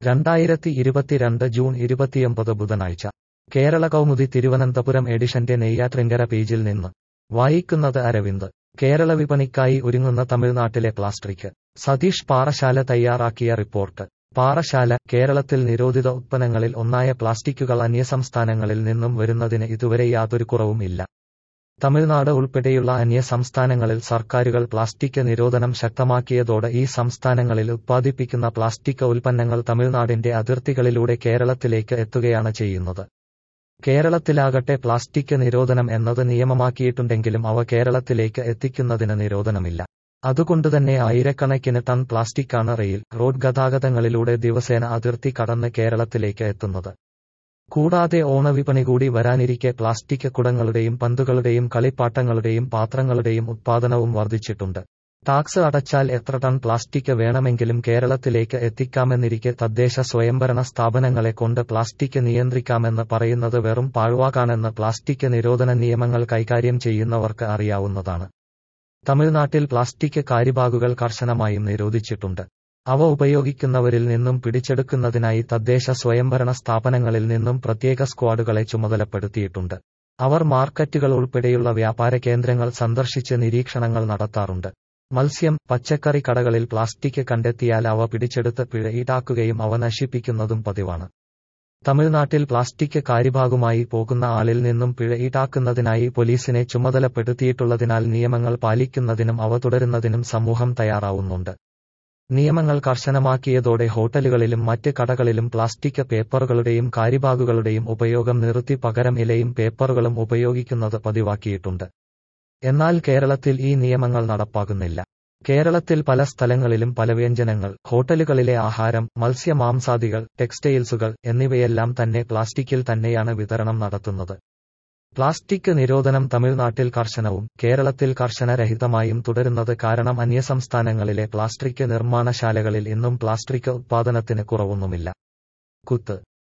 രണ്ടായിരത്തി ഇരുപത്തിരണ്ട് ജൂൺ ഇരുപത്തിയൊമ്പത് ബുധനാഴ്ച കേരള കൗമുദി തിരുവനന്തപുരം എഡിഷന്റെ നെയ്യാറ്റിൻകര പേജിൽ നിന്ന് വായിക്കുന്നത് അരവിന്ദ് കേരള വിപണിക്കായി ഒരുങ്ങുന്ന തമിഴ്നാട്ടിലെ പ്ലാസ്റ്റിക് സതീഷ് പാറശാല തയ്യാറാക്കിയ റിപ്പോർട്ട് പാറശാല കേരളത്തിൽ നിരോധിത ഉത്പന്നങ്ങളിൽ ഒന്നായ പ്ലാസ്റ്റിക്കുകൾ അന്യസംസ്ഥാനങ്ങളിൽ നിന്നും വരുന്നതിന് ഇതുവരെ യാതൊരു കുറവും ഇല്ല തമിഴ്നാട് ഉൾപ്പെടെയുള്ള അന്യ സംസ്ഥാനങ്ങളിൽ സർക്കാരുകൾ പ്ലാസ്റ്റിക് നിരോധനം ശക്തമാക്കിയതോടെ ഈ സംസ്ഥാനങ്ങളിൽ ഉത്പാദിപ്പിക്കുന്ന പ്ലാസ്റ്റിക് ഉൽപ്പന്നങ്ങൾ തമിഴ്നാടിന്റെ അതിർത്തികളിലൂടെ കേരളത്തിലേക്ക് എത്തുകയാണ് ചെയ്യുന്നത് കേരളത്തിലാകട്ടെ പ്ലാസ്റ്റിക് നിരോധനം എന്നത് നിയമമാക്കിയിട്ടുണ്ടെങ്കിലും അവ കേരളത്തിലേക്ക് എത്തിക്കുന്നതിന് നിരോധനമില്ല അതുകൊണ്ടുതന്നെ ആയിരക്കണക്കിന് ടൺ പ്ലാസ്റ്റിക്കാണ് റെയിൽ റോഡ് ഗതാഗതങ്ങളിലൂടെ ദിവസേന അതിർത്തി കടന്ന് കേരളത്തിലേക്ക് എത്തുന്നത് കൂടാതെ ഓണവിപണി കൂടി വരാനിരിക്കെ പ്ലാസ്റ്റിക് കുടങ്ങളുടെയും പന്തുകളുടെയും കളിപ്പാട്ടങ്ങളുടെയും പാത്രങ്ങളുടെയും ഉത്പാദനവും വർദ്ധിച്ചിട്ടുണ്ട് ടാക്സ് അടച്ചാൽ എത്ര ടൺ പ്ലാസ്റ്റിക് വേണമെങ്കിലും കേരളത്തിലേക്ക് എത്തിക്കാമെന്നിരിക്കെ തദ്ദേശ സ്വയംഭരണ സ്ഥാപനങ്ങളെ കൊണ്ട് പ്ലാസ്റ്റിക് നിയന്ത്രിക്കാമെന്ന് പറയുന്നത് വെറും പാഴ്വാക്കാണെന്ന് പ്ലാസ്റ്റിക് നിരോധന നിയമങ്ങൾ കൈകാര്യം ചെയ്യുന്നവർക്ക് അറിയാവുന്നതാണ് തമിഴ്നാട്ടിൽ പ്ലാസ്റ്റിക് കാരിബാഗുകൾ കർശനമായും നിരോധിച്ചിട്ടുണ്ട് അവ ഉപയോഗിക്കുന്നവരിൽ നിന്നും പിടിച്ചെടുക്കുന്നതിനായി തദ്ദേശ സ്വയംഭരണ സ്ഥാപനങ്ങളിൽ നിന്നും പ്രത്യേക സ്ക്വാഡുകളെ ചുമതലപ്പെടുത്തിയിട്ടുണ്ട് അവർ മാർക്കറ്റുകൾ ഉൾപ്പെടെയുള്ള വ്യാപാര കേന്ദ്രങ്ങൾ സന്ദർശിച്ച് നിരീക്ഷണങ്ങൾ നടത്താറുണ്ട് മത്സ്യം പച്ചക്കറി കടകളിൽ പ്ലാസ്റ്റിക് കണ്ടെത്തിയാൽ അവ പിടിച്ചെടുത്ത് പിഴ ഈടാക്കുകയും അവ നശിപ്പിക്കുന്നതും പതിവാണ് തമിഴ്നാട്ടിൽ പ്ലാസ്റ്റിക് കാരിഭാഗുമായി പോകുന്ന ആളിൽ നിന്നും പിഴ ഈടാക്കുന്നതിനായി പോലീസിനെ ചുമതലപ്പെടുത്തിയിട്ടുള്ളതിനാൽ നിയമങ്ങൾ പാലിക്കുന്നതിനും അവ തുടരുന്നതിനും സമൂഹം തയ്യാറാവുന്നുണ്ട് നിയമങ്ങൾ കർശനമാക്കിയതോടെ ഹോട്ടലുകളിലും മറ്റ് കടകളിലും പ്ലാസ്റ്റിക് പേപ്പറുകളുടെയും കാരിബാഗുകളുടെയും ഉപയോഗം നിർത്തി പകരം ഇലയും പേപ്പറുകളും ഉപയോഗിക്കുന്നത് പതിവാക്കിയിട്ടുണ്ട് എന്നാൽ കേരളത്തിൽ ഈ നിയമങ്ങൾ നടപ്പാകുന്നില്ല കേരളത്തിൽ പല സ്ഥലങ്ങളിലും പല വ്യഞ്ജനങ്ങൾ ഹോട്ടലുകളിലെ ആഹാരം മത്സ്യമാംസാദികൾ ടെക്സ്റ്റൈൽസുകൾ എന്നിവയെല്ലാം തന്നെ പ്ലാസ്റ്റിക്കിൽ തന്നെയാണ് വിതരണം നടത്തുന്നത് പ്ലാസ്റ്റിക് നിരോധനം തമിഴ്നാട്ടിൽ കർശനവും കേരളത്തിൽ കർശനരഹിതമായും തുടരുന്നത് കാരണം അന്യസംസ്ഥാനങ്ങളിലെ പ്ലാസ്റ്റിക് നിർമ്മാണശാലകളിൽ ഇന്നും പ്ലാസ്റ്റിക് ഉത്പാദനത്തിന് കുറവൊന്നുമില്ല കുത്ത്